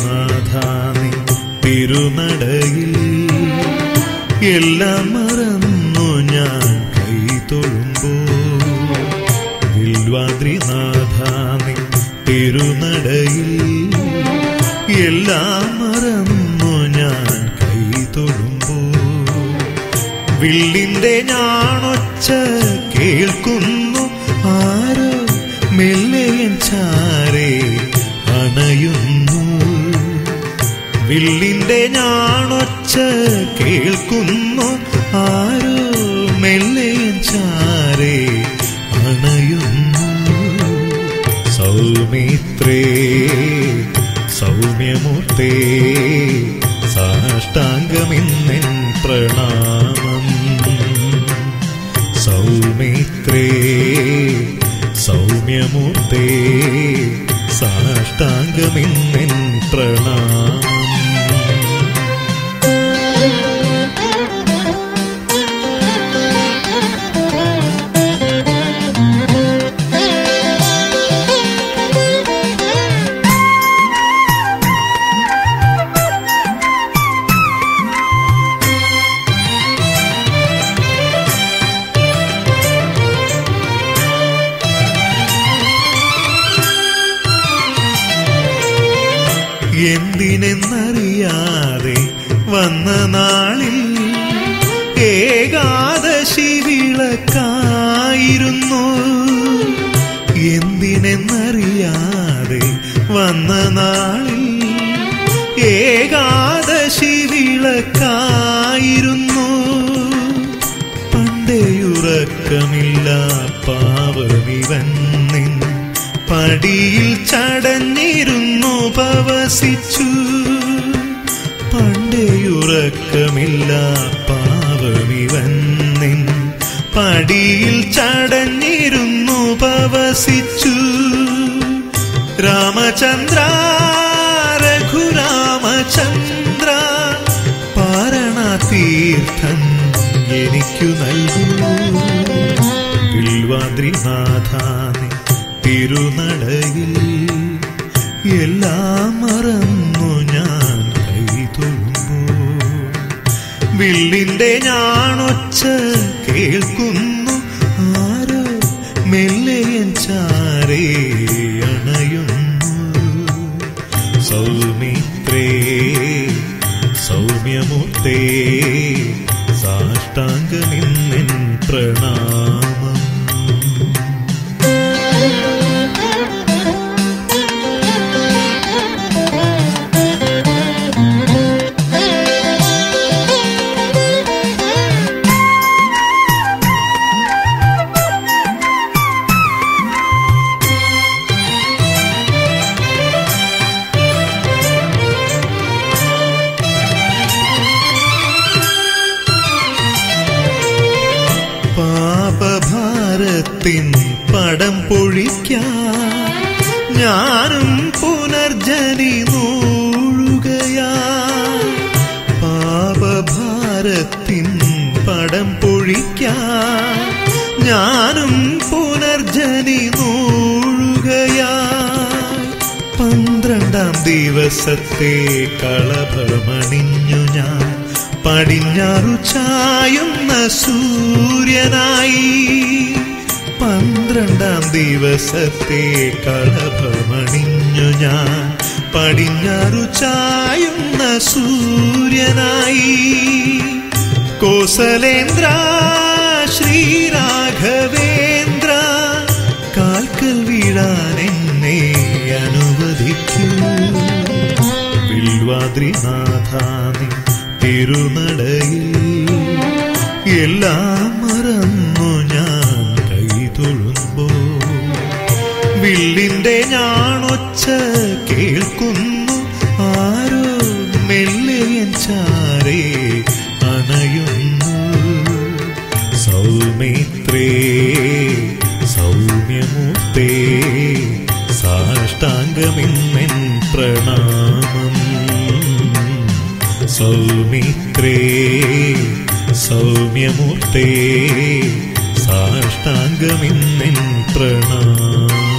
വിൽവാദ്രിനാഥാനി തിരുനടയിൽ എല്ലാം മറന്നു ഞാൻ കൈ തൊഴുമ്പോ വിൽവാദ്രിനാഥാനി തിരുനടയിൽ എല്ലാം മറന്നു ഞാൻ കൈ തൊഴുമ്പോ വില്ലിന്റെ ഞാണൊച്ച കേൾക്കുന്നു ആരോ മെല്ലയൻ ചാരേ അണയുന്നു വില്ലിന്റെ ഞാണൊച്ച കേൾക്കുന്നു ആരോ മെല്ലയൻ ചാരേ അണയുന്നു സൗമിത്രേ സൗമ്യമൂർത്തേ സാഷ്ടാംഗമിന്നെൻ പ്രണാമം സൗമിത്രേ സൗമ്യമൂർത്തേ സാഷ്ടാംഗമിന്നെൻ പ്രണാമം എന്തിനെന്നറിയാതെ വന്ന നാളിൽ ഏകാദശി വിളക്കായിരുന്നു എന്തിനെന്നറിയാതെ വന്ന നാളിൽ ഏകാദശി വിളക്കായിരുന്നു പണ്ടേയുറക്കമില്ല പാവമിവൻ നിൻ പടിയിൽ ചടഞ്ഞിരുന്നു പവസിച്ചു പണ്ടേയുറക്കമില്ല പാവമിവൻ നിൻ പടിയിൽ ചടഞ്ഞിരുന്നു പവസിച്ചു രാമചന്ദ്ര രഘുരാമചന്ദ്ര പാരണതീർത്ഥം എനിക്കു നൽകൂ വിൽവാദ്രിനാഥാനി തിരുനടയിൽ എല്ലാം മറന്നു ഞാൻ കൈതൊഴുമ്പോ വില്ലിന്റെ ഞാണൊച്ച കേൾക്കുന്നു ആരോ മെല്ലയൻ ചാരേ അണയുന്നു സൗമിത്രേ സൗമ്യമൂർത്തേ സാഷ്ടാംഗമിന്നെൻ പ്രണാമം പാപഭാരത്തിൻ പടം പൊഴിക്കാൻ ഞാനും പുനർജനി നൂഴുകയാ പാപഭാരത്തിൻ പടം പൊഴിക്കാൻ ഞാനും പുനർജനി നൂഴുകയാ പന്ത്രണ്ടാം ദിവസത്തെ കളഭമണിഞ്ഞു ഞാൻ പടിഞ്ഞാറു ചായുന്ന സൂര്യനായി പന്ത്രണ്ടാം ദിവസത്തെ കളഭമണിഞ്ഞു ഞാൻ പടിഞ്ഞാറു ചായുന്ന സൂര്യനായി കോസലേന്ദ്ര ശ്രീരാഘവേന്ദ്ര കാൽക്കൽ വീഴാൻ എന്നെ അനുവദിക്കൂ വിൽവാദ്രിനാഥാനി തിരുനടയിൽ എല്ലാം മറന്നു ഞാൻ കൈതൊഴുമ്പോ വില്ലിന്റെ ഞാണൊച്ച കേൾക്കുന്നു ആരോ മെല്ലയൻ ചാരേ അണയുന്നു സൗമിത്രേ സൗമ്യമൂർത്തേ സാഷ്ടാംഗമിന്നെൻ പ്രണാമം സൗമിത്രേ സൗമ്യമൂർത്തേ സാഷ്ടാംഗമിന്നെൻ പ്രണാമം